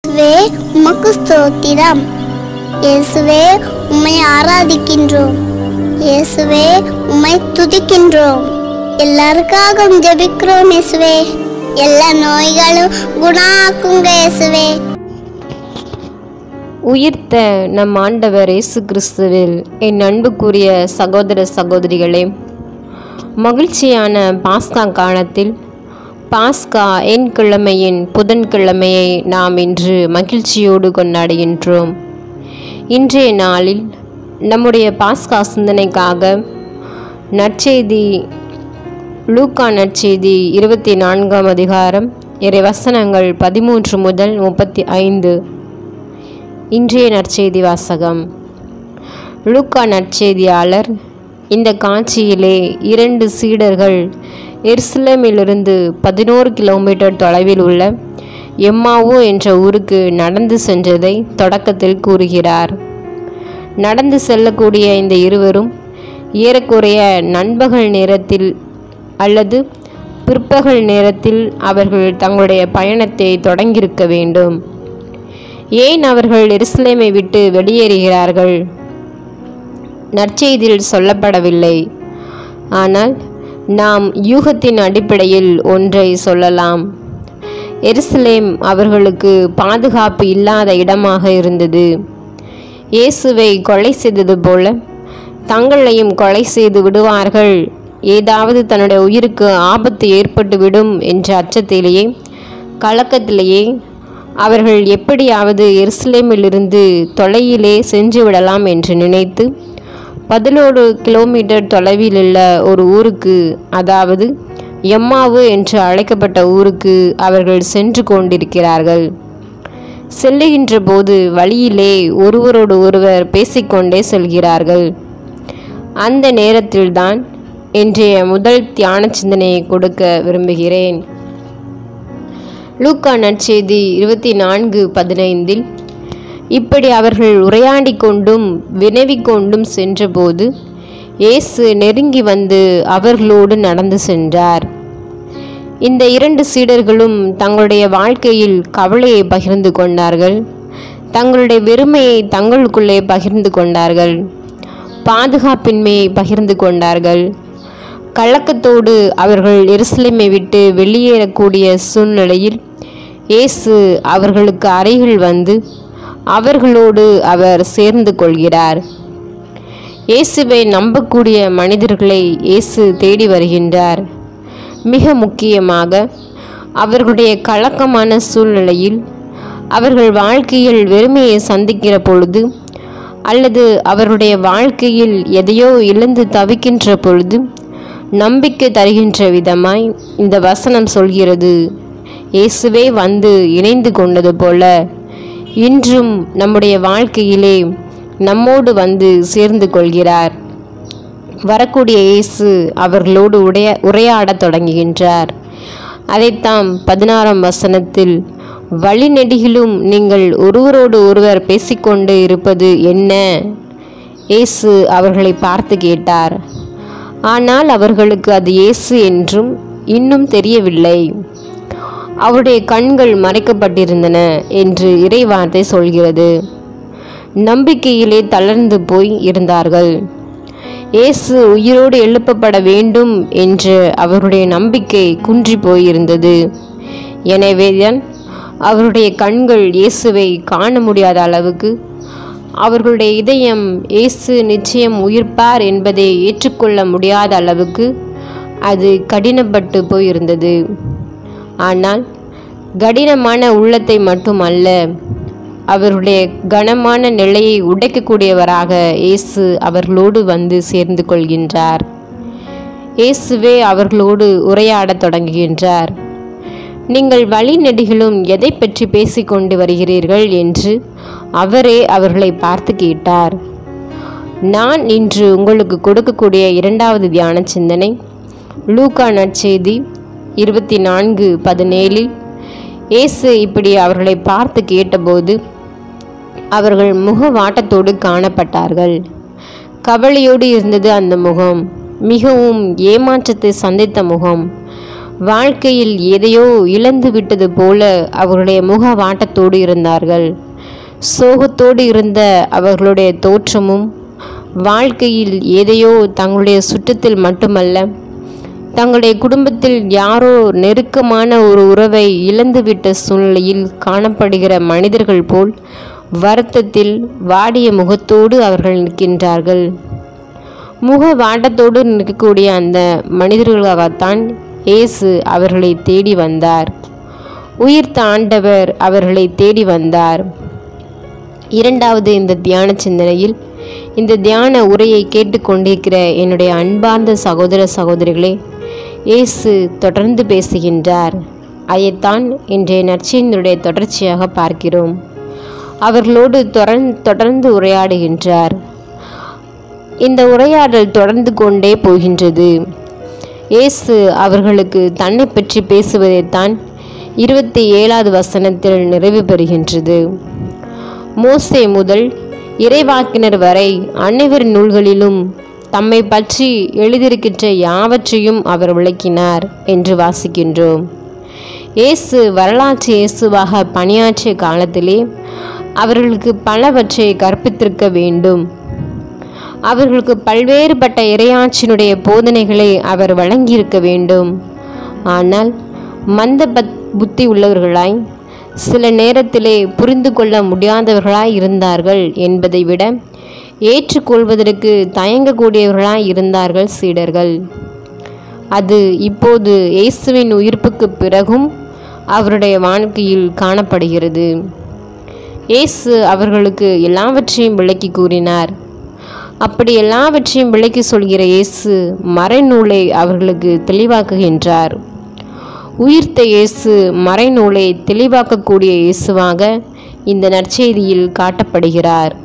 இயேசுவே உமக்கு ஸ்தோத்திரம் இயேசுவே உம்மை ஆராதிக்கின்றோம் இயேசுவே உம்மை துதிக்கின்றோம் எல்லாருக்காகவும் ஜெபிக்கிறோம் இயேசுவே எல்லா நோய்களும் குணாக்குங்க இயேசுவே உயிர்த்த நம் ஆண்டவர் இயேசு கிறிஸ்துவில் என் அன்புக்குரிய சகோதர சகோதரிகளே மகிழ்ச்சியான பாஸ்கா காலத்தில் பாஸ்கா என் கிழமையின் புதன்கிழமையை நாம் இன்று மகிழ்ச்சியோடு கொண்டாடுகின்றோம் இன்றைய நாளில் நம்முடைய பாஸ்கா சிந்தனைக்காக நற்செய்தி லூக்கா நற்செய்தி இருபத்தி நான்காம் அதிகாரம் இறை வசனங்கள் பதிமூன்று முதல் முப்பத்தி ஐந்து இன்றைய நற்செய்தி வாசகம் லூக்கா நற்செய்தியாளர் இந்த காட்சியிலே இரண்டு சீடர்கள் எருசலேமிலிருந்து பதினோரு கிலோமீட்டர் தொலைவில் உள்ள எம்மாவோ என்ற ஊருக்கு நடந்து சென்றதை தொடக்கத்தில் கூறுகிறார் நடந்து செல்லக்கூடிய இந்த இருவரும் ஏறக்குறைய நண்பகல் நேரத்தில் அல்லது பிற்பகல் நேரத்தில் அவர்கள் தங்களுடைய பயணத்தை தொடங்கியிருக்க வேண்டும் ஏன் அவர்கள் எருசலேமை விட்டு வெளியேறுகிறார்கள் நற்செய்தியில் சொல்லப்படவில்லை ஆனால் நாம் யூகத்தின் அடிப்படையில் ஒன்றை சொல்லலாம் எருசலேம் அவர்களுக்கு பாதுகாப்பு இல்லாத இடமாக இருந்தது இயேசுவை கொலை செய்தது போல தங்களையும் கொலை செய்து விடுவார்கள் ஏதாவது தன்னுடைய உயிருக்கு ஆபத்து ஏற்பட்டுவிடும் என்ற அச்சத்திலேயே கலக்கத்திலேயே அவர்கள் எப்படியாவது எருசலேமிலிருந்து தொலையிலே சென்று விடலாம் என்று நினைத்து பதினோரு கிலோமீட்டர் தொலைவில் உள்ள ஒரு ஊருக்கு அதாவது எம்மாவு என்று அழைக்கப்பட்ட ஊருக்கு அவர்கள் சென்று கொண்டிருக்கிறார்கள் செல்லுகின்ற போது வழியிலே ஒருவரோடு ஒருவர் பேசிக்கொண்டே செல்கிறார்கள் அந்த நேரத்தில்தான் இன்றைய முதல் தியான சிந்தனையை கொடுக்க விரும்புகிறேன் லூக்கா நற்செய்தி இருபத்தி நான்கு பதினைந்தில் இப்படி அவர்கள் உரையாடி கொண்டும் வினவிக் கொண்டும் சென்றபோது இயேசு நெருங்கி வந்து அவர்களோடு நடந்து சென்றார் இந்த இரண்டு சீடர்களும் தங்களுடைய வாழ்க்கையில் கவலையை பகிர்ந்து கொண்டார்கள் தங்களுடைய வெறுமையை தங்களுக்குள்ளே பகிர்ந்து கொண்டார்கள் பாதுகாப்பின்மையை பகிர்ந்து கொண்டார்கள் கலக்கத்தோடு அவர்கள் எருசலேமை விட்டு வெளியேறக்கூடிய சூழ்நிலையில் இயேசு அவர்களுக்கு அருகில் வந்து அவர்களோடு அவர் சேர்ந்து கொள்கிறார் இயேசுவை நம்பக்கூடிய மனிதர்களை இயேசு தேடி வருகின்றார் மிக முக்கியமாக அவர்களுடைய கலக்கமான சூழ்நிலையில் அவர்கள் வாழ்க்கையில் வெறுமையை சந்திக்கிற பொழுது அல்லது அவருடைய வாழ்க்கையில் எதையோ இழந்து தவிக்கின்ற பொழுது நம்பிக்கை தருகின்ற விதமாய் இந்த வசனம் சொல்கிறது இயேசுவே வந்து இணைந்து கொண்டது போல இன்றும் நம்முடைய வாழ்க்கையிலே நம்மோடு வந்து சேர்ந்து கொள்கிறார் வரக்கூடிய இயேசு அவர்களோடு உடைய உரையாடத் தொடங்குகின்றார் அதைத்தாம் பதினாறாம் வசனத்தில் வழிநெடுகிலும் நீங்கள் ஒருவரோடு ஒருவர் பேசிக்கொண்டு இருப்பது என்ன இயேசு அவர்களை பார்த்து கேட்டார் ஆனால் அவர்களுக்கு அது இயேசு என்றும் இன்னும் தெரியவில்லை அவருடைய கண்கள் மறைக்கப்பட்டிருந்தன என்று இறைவார்த்தை சொல்கிறது நம்பிக்கையிலே தளர்ந்து போய் இருந்தார்கள் இயேசு உயிரோடு எழுப்பப்பட வேண்டும் என்ற அவருடைய நம்பிக்கை குன்றி போயிருந்தது எனவேதான் அவருடைய கண்கள் இயேசுவை காண முடியாத அளவுக்கு அவர்களுடைய இதயம் இயேசு நிச்சயம் உயிர்ப்பார் என்பதை ஏற்றுக்கொள்ள முடியாத அளவுக்கு அது கடினப்பட்டு போயிருந்தது ஆனால் கடினமான உள்ளத்தை மட்டுமல்ல அவருடைய கனமான நிலையை உடைக்கக்கூடியவராக இயேசு அவர்களோடு வந்து சேர்ந்து கொள்கின்றார் இயேசுவே அவர்களோடு உரையாடத் தொடங்குகின்றார் நீங்கள் வழி நெடுகிலும் எதை பற்றி பேசிக்கொண்டு வருகிறீர்கள் என்று அவரே அவர்களை பார்த்து கேட்டார் நான் இன்று உங்களுக்கு கொடுக்கக்கூடிய இரண்டாவது தியான சிந்தனை லூக்கா நற்செய்தி இருபத்தி நான்கு பதினேழில் இயேசு இப்படி அவர்களை பார்த்து கேட்டபோது அவர்கள் முக வாட்டத்தோடு காணப்பட்டார்கள் கவலையோடு இருந்தது அந்த முகம் மிகவும் ஏமாற்றத்தை சந்தித்த முகம் வாழ்க்கையில் எதையோ இழந்து விட்டது போல அவர்களுடைய முக வாட்டத்தோடு இருந்தார்கள் சோகத்தோடு இருந்த அவர்களுடைய தோற்றமும் வாழ்க்கையில் எதையோ தங்களுடைய சுற்றத்தில் மட்டுமல்ல தங்களுடைய குடும்பத்தில் யாரோ நெருக்கமான ஒரு உறவை இழந்துவிட்ட சூழ்நிலையில் காணப்படுகிற மனிதர்கள் போல் வருத்தத்தில் வாடிய முகத்தோடு அவர்கள் நிற்கின்றார்கள் முக வாட்டத்தோடு நிற்கக்கூடிய அந்த மனிதர்களாகத்தான் இயேசு அவர்களை தேடி வந்தார் உயிர்த்த ஆண்டவர் அவர்களை தேடி வந்தார் இரண்டாவது இந்த தியான சிந்தனையில் இந்த தியான உரையை கேட்டுக்கொண்டிருக்கிற என்னுடைய அன்பார்ந்த சகோதர சகோதரிகளே இயேசு தொடர்ந்து பேசுகின்றார் அதைத்தான் இன்றைய நற்செய்தியினுடைய தொடர்ச்சியாக பார்க்கிறோம் அவர்களோடு தொடர்ந்து தொடர்ந்து உரையாடுகின்றார் இந்த உரையாடல் தொடர்ந்து கொண்டே போகின்றது இயேசு அவர்களுக்கு தன்னை பற்றி பேசுவதைத்தான் இருபத்தி ஏழாவது வசனத்தில் நிறைவு பெறுகின்றது மோசே முதல் இறைவாக்கினர் வரை அனைவர் நூல்களிலும் தம்மை பற்றி எழுதியிருக்கின்ற யாவற்றையும் அவர் விளக்கினார் என்று வாசிக்கின்றோம் இயேசு வரலாற்று இயேசுவாக பணியாற்றிய காலத்திலே அவர்களுக்கு பலவற்றை கற்பித்திருக்க வேண்டும் அவர்களுக்கு பல்வேறுபட்ட இறையாட்சியினுடைய போதனைகளை அவர் வழங்கியிருக்க வேண்டும் ஆனால் மந்த பத் புத்தி உள்ளவர்களாய் சில நேரத்திலே புரிந்து கொள்ள முடியாதவர்களாய் இருந்தார்கள் என்பதை விட ஏற்றுக்கொள்வதற்கு தயங்கக்கூடியவர்களாய் இருந்தார்கள் சீடர்கள் அது இப்போது இயேசுவின் உயிர்ப்புக்கு பிறகும் அவருடைய வாழ்க்கையில் காணப்படுகிறது இயேசு அவர்களுக்கு எல்லாவற்றையும் விளக்கி கூறினார் அப்படி எல்லாவற்றையும் விளக்கி சொல்கிற இயேசு மறைநூலை அவர்களுக்கு தெளிவாக்குகின்றார் உயிர்த்த இயேசு மறைநூலை தெளிவாக்கக்கூடிய இயேசுவாக இந்த நற்செய்தியில் காட்டப்படுகிறார்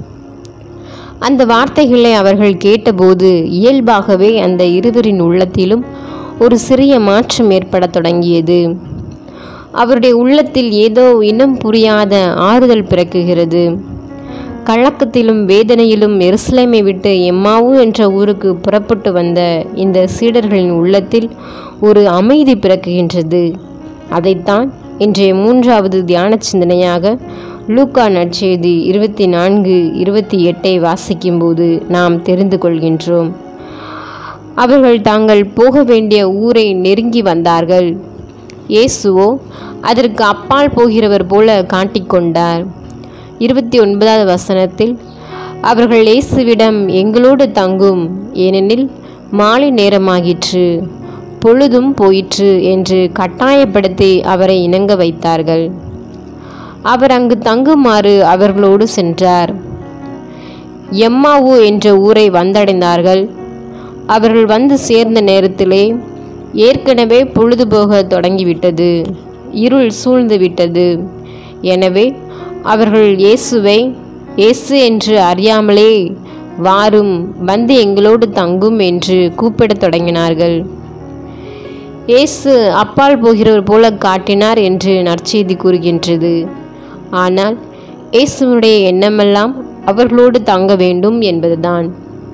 அந்த வார்த்தைகளை அவர்கள் கேட்டபோது இயல்பாகவே அந்த இருவரின் உள்ளத்திலும் ஒரு சிறிய மாற்றம் ஏற்படத் தொடங்கியது அவருடைய உள்ளத்தில் ஏதோ இனம் புரியாத ஆறுதல் பிறக்குகிறது கலக்கத்திலும் வேதனையிலும் எருசலேமை விட்டு எம்மாவு என்ற ஊருக்கு புறப்பட்டு வந்த இந்த சீடர்களின் உள்ளத்தில் ஒரு அமைதி பிறக்குகின்றது அதைத்தான் இன்றைய மூன்றாவது தியான சிந்தனையாக லூக்கா நற்செய்தி இருபத்தி நான்கு இருபத்தி எட்டை வாசிக்கும்போது நாம் தெரிந்து கொள்கின்றோம் அவர்கள் தாங்கள் போக வேண்டிய ஊரை நெருங்கி வந்தார்கள் இயேசுவோ அதற்கு அப்பால் போகிறவர் போல காட்டிக்கொண்டார் இருபத்தி ஒன்பதாவது வசனத்தில் அவர்கள் இயேசுவிடம் எங்களோடு தங்கும் ஏனெனில் மாலை நேரமாகிற்று பொழுதும் போயிற்று என்று கட்டாயப்படுத்தி அவரை இணங்க வைத்தார்கள் அவர் அங்கு தங்குமாறு அவர்களோடு சென்றார் எம்மாவு என்ற ஊரை வந்தடைந்தார்கள் அவர்கள் வந்து சேர்ந்த நேரத்திலே ஏற்கனவே பொழுதுபோக தொடங்கிவிட்டது இருள் சூழ்ந்து விட்டது எனவே அவர்கள் இயேசுவை இயேசு என்று அறியாமலே வாரும் வந்து எங்களோடு தங்கும் என்று கூப்பிடத் தொடங்கினார்கள் இயேசு அப்பால் போகிறவர் போல காட்டினார் என்று நற்செய்தி கூறுகின்றது ஆனால் இயேசுனுடைய எண்ணமெல்லாம் அவர்களோடு தங்க வேண்டும் என்பதுதான்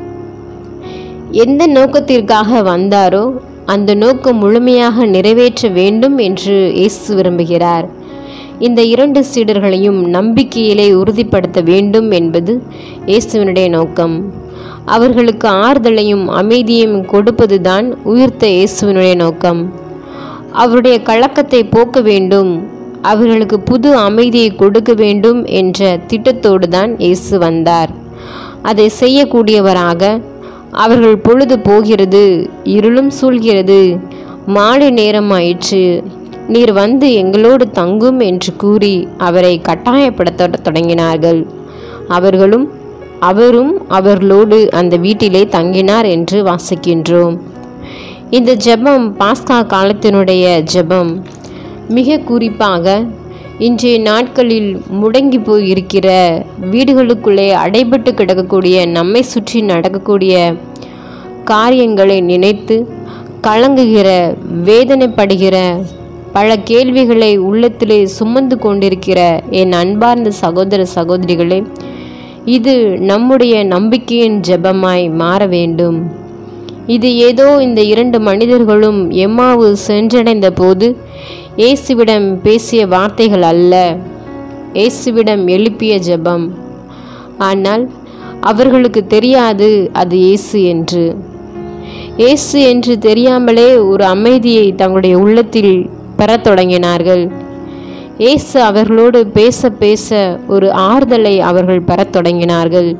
எந்த நோக்கத்திற்காக வந்தாரோ அந்த நோக்கம் முழுமையாக நிறைவேற்ற வேண்டும் என்று இயேசு விரும்புகிறார் இந்த இரண்டு சீடர்களையும் நம்பிக்கையிலே உறுதிப்படுத்த வேண்டும் என்பது இயேசுவினுடைய நோக்கம் அவர்களுக்கு ஆறுதலையும் அமைதியையும் கொடுப்பதுதான் உயிர்த்த இயேசுவினுடைய நோக்கம் அவருடைய கலக்கத்தை போக்க வேண்டும் அவர்களுக்கு புது அமைதியை கொடுக்க வேண்டும் என்ற திட்டத்தோடு தான் இயேசு வந்தார் அதை செய்யக்கூடியவராக அவர்கள் பொழுது போகிறது இருளும் சூழ்கிறது மாலை நேரமாயிற்று நீர் வந்து எங்களோடு தங்கும் என்று கூறி அவரை கட்டாயப்படுத்த தொடங்கினார்கள் அவர்களும் அவரும் அவர்களோடு அந்த வீட்டிலே தங்கினார் என்று வாசிக்கின்றோம் இந்த ஜெபம் பாஸ்கா காலத்தினுடைய ஜெபம் மிக குறிப்பாக இன்றைய நாட்களில் முடங்கி போய் இருக்கிற வீடுகளுக்குள்ளே அடைபட்டு கிடக்கக்கூடிய நம்மை சுற்றி நடக்கக்கூடிய காரியங்களை நினைத்து கலங்குகிற வேதனைப்படுகிற பல கேள்விகளை உள்ளத்திலே சுமந்து கொண்டிருக்கிற என் அன்பார்ந்த சகோதர சகோதரிகளே இது நம்முடைய நம்பிக்கையின் ஜெபமாய் மாற வேண்டும் இது ஏதோ இந்த இரண்டு மனிதர்களும் எம்மாவு சென்றடைந்த போது இயேசுவிடம் பேசிய வார்த்தைகள் அல்ல இயேசுவிடம் எழுப்பிய ஜெபம் ஆனால் அவர்களுக்கு தெரியாது அது இயேசு என்று இயேசு என்று தெரியாமலே ஒரு அமைதியை தங்களுடைய உள்ளத்தில் பெறத் தொடங்கினார்கள் இயேசு அவர்களோடு பேச பேச ஒரு ஆறுதலை அவர்கள் பெறத் தொடங்கினார்கள்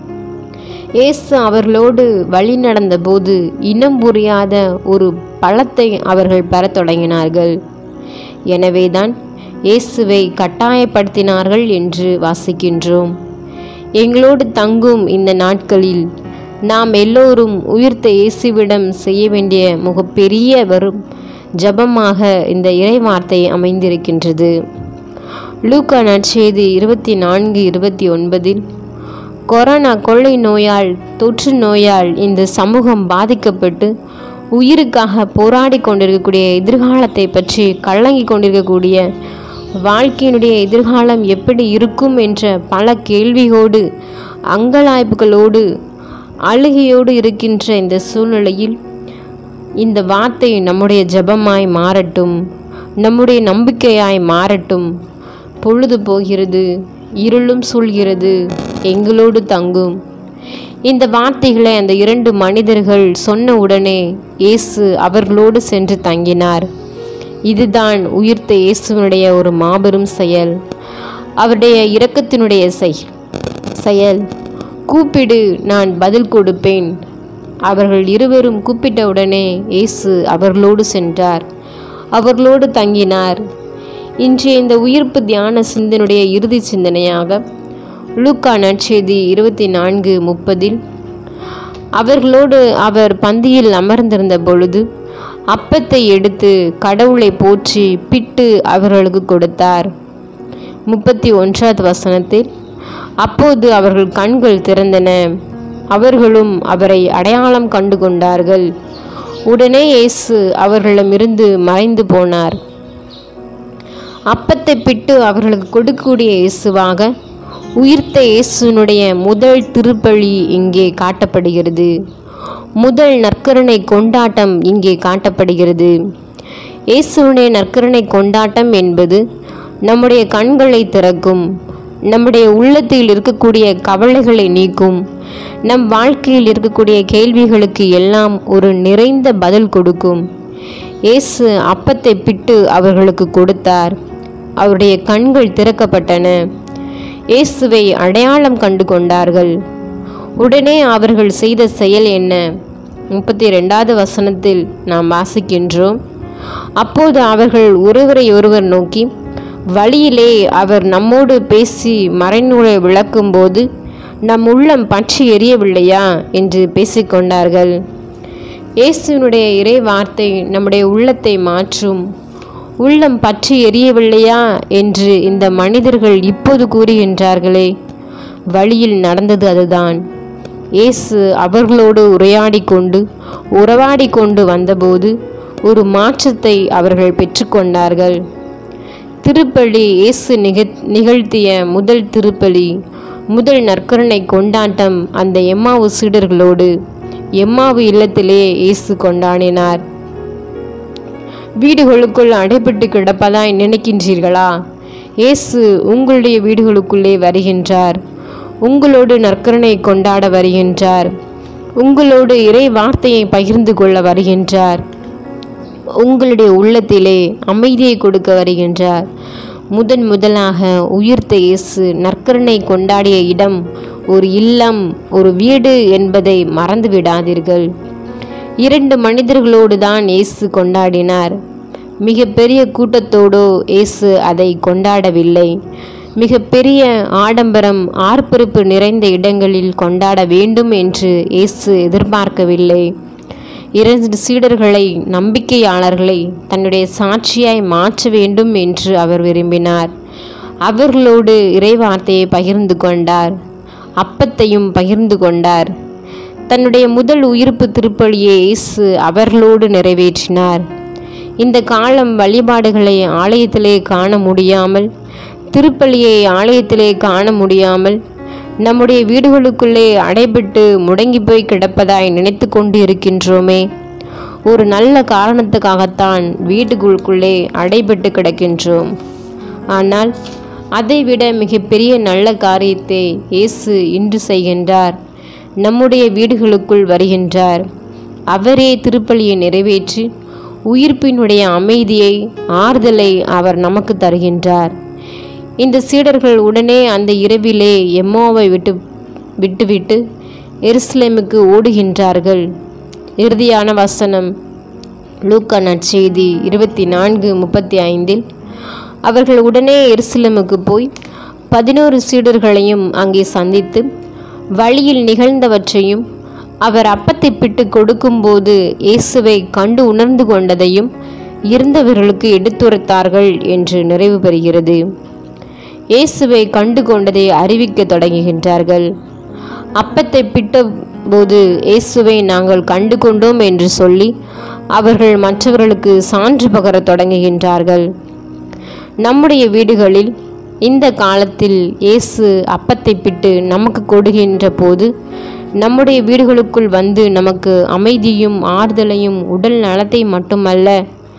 இயேசு அவர்களோடு வழி நடந்தபோது இனம் புரியாத ஒரு பழத்தை அவர்கள் பெறத் தொடங்கினார்கள் எனவேதான் இயேசுவை கட்டாயப்படுத்தினார்கள் என்று வாசிக்கின்றோம் எங்களோடு தங்கும் இந்த நாட்களில் நாம் எல்லோரும் உயிர்த்த இயேசுவிடம் செய்ய வேண்டிய மிகப்பெரிய வரும் ஜபமாக இந்த இறைவார்த்தை அமைந்திருக்கின்றது லூக்கா நற்செய்தி இருபத்தி நான்கு இருபத்தி ஒன்பதில் கொரோனா கொள்ளை நோயால் தொற்று நோயால் இந்த சமூகம் பாதிக்கப்பட்டு உயிருக்காக போராடி கொண்டிருக்கக்கூடிய எதிர்காலத்தை பற்றி கலங்கி கொண்டிருக்கக்கூடிய வாழ்க்கையினுடைய எதிர்காலம் எப்படி இருக்கும் என்ற பல கேள்வியோடு அங்கலாய்ப்புகளோடு அழுகையோடு இருக்கின்ற இந்த சூழ்நிலையில் இந்த வார்த்தை நம்முடைய ஜெபமாய் மாறட்டும் நம்முடைய நம்பிக்கையாய் மாறட்டும் பொழுது போகிறது இருளும் சூழ்கிறது எங்களோடு தங்கும் இந்த வார்த்தைகளை அந்த இரண்டு மனிதர்கள் சொன்ன உடனே இயேசு அவர்களோடு சென்று தங்கினார் இதுதான் உயிர்த்த இயேசுவினுடைய ஒரு மாபெரும் செயல் அவருடைய இரக்கத்தினுடைய செய் செயல் கூப்பிடு நான் பதில் கொடுப்பேன் அவர்கள் இருவரும் கூப்பிட்ட உடனே இயேசு அவர்களோடு சென்றார் அவர்களோடு தங்கினார் இன்றைய இந்த உயிர்ப்பு தியான சிந்தனுடைய இறுதி சிந்தனையாக லூக்கா நற்செய்தி இருபத்தி நான்கு முப்பதில் அவர்களோடு அவர் பந்தியில் அமர்ந்திருந்த பொழுது அப்பத்தை எடுத்து கடவுளை போற்றி பிட்டு அவர்களுக்கு கொடுத்தார் முப்பத்தி ஒன்றாவது வசனத்தில் அப்போது அவர்கள் கண்கள் திறந்தன அவர்களும் அவரை அடையாளம் கண்டு கொண்டார்கள் உடனே இயேசு அவர்களிடமிருந்து மறைந்து போனார் அப்பத்தை பிட்டு அவர்களுக்கு கொடுக்கக்கூடிய இயேசுவாக உயிர்த்த இயேசுனுடைய முதல் திருப்பலி இங்கே காட்டப்படுகிறது முதல் நற்கருணை கொண்டாட்டம் இங்கே காட்டப்படுகிறது இயேசுனுடைய நற்கருணை கொண்டாட்டம் என்பது நம்முடைய கண்களை திறக்கும் நம்முடைய உள்ளத்தில் இருக்கக்கூடிய கவலைகளை நீக்கும் நம் வாழ்க்கையில் இருக்கக்கூடிய கேள்விகளுக்கு எல்லாம் ஒரு நிறைந்த பதில் கொடுக்கும் இயேசு அப்பத்தை பிட்டு அவர்களுக்கு கொடுத்தார் அவருடைய கண்கள் திறக்கப்பட்டன இயேசுவை அடையாளம் கண்டு கொண்டார்கள் உடனே அவர்கள் செய்த செயல் என்ன முப்பத்தி ரெண்டாவது வசனத்தில் நாம் வாசிக்கின்றோம் அப்போது அவர்கள் ஒருவரை ஒருவர் நோக்கி வழியிலே அவர் நம்மோடு பேசி மறைநூலை விளக்கும்போது நம் உள்ளம் பற்றி எரியவில்லையா என்று பேசிக்கொண்டார்கள் இயேசுவினுடைய இறை வார்த்தை நம்முடைய உள்ளத்தை மாற்றும் உள்ளம் பற்றி எரியவில்லையா என்று இந்த மனிதர்கள் இப்போது கூறுகின்றார்களே வழியில் நடந்தது அதுதான் இயேசு அவர்களோடு உரையாடி கொண்டு உறவாடி கொண்டு வந்தபோது ஒரு மாற்றத்தை அவர்கள் பெற்றுக்கொண்டார்கள் திருப்பலி இயேசு நிக நிகழ்த்திய முதல் திருப்பலி முதல் நற்கருணை கொண்டாட்டம் அந்த எம்மாவு சீடர்களோடு எம்மாவு இல்லத்திலே இயேசு கொண்டாடினார் வீடுகளுக்குள் அடைபட்டு கிடப்பதாய் நினைக்கின்றீர்களா இயேசு உங்களுடைய வீடுகளுக்குள்ளே வருகின்றார் உங்களோடு நற்கருணை கொண்டாட வருகின்றார் உங்களோடு இறை வார்த்தையை பகிர்ந்து கொள்ள வருகின்றார் உங்களுடைய உள்ளத்திலே அமைதியை கொடுக்க வருகின்றார் முதன் முதலாக உயிர்த்த இயேசு நற்கருணை கொண்டாடிய இடம் ஒரு இல்லம் ஒரு வீடு என்பதை மறந்து விடாதீர்கள் இரண்டு மனிதர்களோடு தான் இயேசு கொண்டாடினார் மிக பெரிய கூட்டத்தோடோ இயேசு அதை கொண்டாடவில்லை மிக பெரிய ஆடம்பரம் ஆர்ப்பரிப்பு நிறைந்த இடங்களில் கொண்டாட வேண்டும் என்று இயேசு எதிர்பார்க்கவில்லை இரண்டு சீடர்களை நம்பிக்கையாளர்களை தன்னுடைய சாட்சியாய் மாற்ற வேண்டும் என்று அவர் விரும்பினார் அவர்களோடு இறைவார்த்தையை பகிர்ந்து கொண்டார் அப்பத்தையும் பகிர்ந்து கொண்டார் தன்னுடைய முதல் உயிர்ப்பு திருப்பலியை இயேசு அவர்களோடு நிறைவேற்றினார் இந்த காலம் வழிபாடுகளை ஆலயத்திலே காண முடியாமல் திருப்பலியை ஆலயத்திலே காண முடியாமல் நம்முடைய வீடுகளுக்குள்ளே அடைபட்டு முடங்கி போய் கிடப்பதாய் நினைத்து கொண்டு இருக்கின்றோமே ஒரு நல்ல காரணத்துக்காகத்தான் வீட்டுக்குள்ளே அடைபட்டு கிடக்கின்றோம் ஆனால் அதைவிட மிகப்பெரிய நல்ல காரியத்தை இயேசு இன்று செய்கின்றார் நம்முடைய வீடுகளுக்குள் வருகின்றார் அவரே திருப்பலியை நிறைவேற்றி உயிர்ப்பினுடைய அமைதியை ஆறுதலை அவர் நமக்கு தருகின்றார் இந்த சீடர்கள் உடனே அந்த இரவிலே எம்மோவை விட்டு விட்டுவிட்டு எருசலேமுக்கு ஓடுகின்றார்கள் இறுதியான வசனம் லூக்கா நற்செய்தி இருபத்தி நான்கு முப்பத்தி ஐந்தில் அவர்கள் உடனே எருசலேமுக்கு போய் பதினோரு சீடர்களையும் அங்கே சந்தித்து வழியில் நிகழ்ந்தவற்றையும் அவர் அப்பத்தை பிட்டு கொடுக்கும்போது இயேசுவை கண்டு உணர்ந்து கொண்டதையும் இருந்தவர்களுக்கு எடுத்துரைத்தார்கள் என்று நிறைவு பெறுகிறது இயேசுவை கண்டு கொண்டதை அறிவிக்க தொடங்குகின்றார்கள் அப்பத்தை பிட்ட போது இயேசுவை நாங்கள் கண்டு கொண்டோம் என்று சொல்லி அவர்கள் மற்றவர்களுக்கு சான்று பகரத் தொடங்குகின்றார்கள் நம்முடைய வீடுகளில் இந்த காலத்தில் இயேசு அப்பத்தை பிட்டு நமக்கு கொடுக்கின்ற போது நம்முடைய வீடுகளுக்குள் வந்து நமக்கு அமைதியும் ஆறுதலையும் உடல் நலத்தை மட்டுமல்ல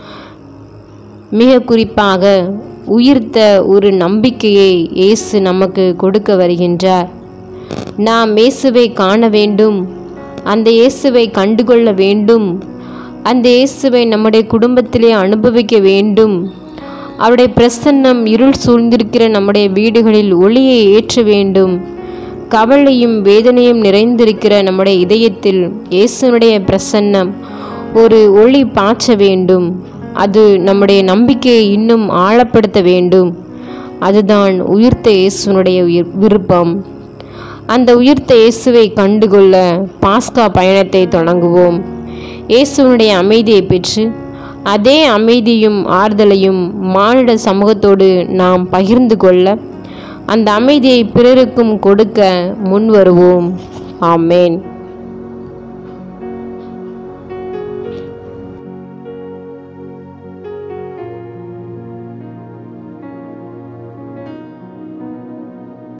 மிக குறிப்பாக உயிர்த்த ஒரு நம்பிக்கையை இயேசு நமக்கு கொடுக்க வருகின்றார் நாம் இயேசுவை காண வேண்டும் அந்த இயேசுவை கண்டுகொள்ள வேண்டும் அந்த இயேசுவை நம்முடைய குடும்பத்திலே அனுபவிக்க வேண்டும் அவருடைய பிரசன்னம் இருள் சூழ்ந்திருக்கிற நம்முடைய வீடுகளில் ஒளியை ஏற்ற வேண்டும் கவலையும் வேதனையும் நிறைந்திருக்கிற நம்முடைய இதயத்தில் இயேசுனுடைய பிரசன்னம் ஒரு ஒளி பாய்ச்ச வேண்டும் அது நம்முடைய நம்பிக்கையை இன்னும் ஆழப்படுத்த வேண்டும் அதுதான் உயிர்த்த இயேசுனுடைய உயிர் விருப்பம் அந்த உயிர்த்த இயேசுவை கண்டுகொள்ள பாஸ்கா பயணத்தை தொடங்குவோம் இயேசுனுடைய அமைதியை பெற்று அதே அமைதியும் ஆறுதலையும் மானிட சமூகத்தோடு நாம் பகிர்ந்து கொள்ள அந்த அமைதியை பிறருக்கும் கொடுக்க முன்வருவோம் ஆமேன்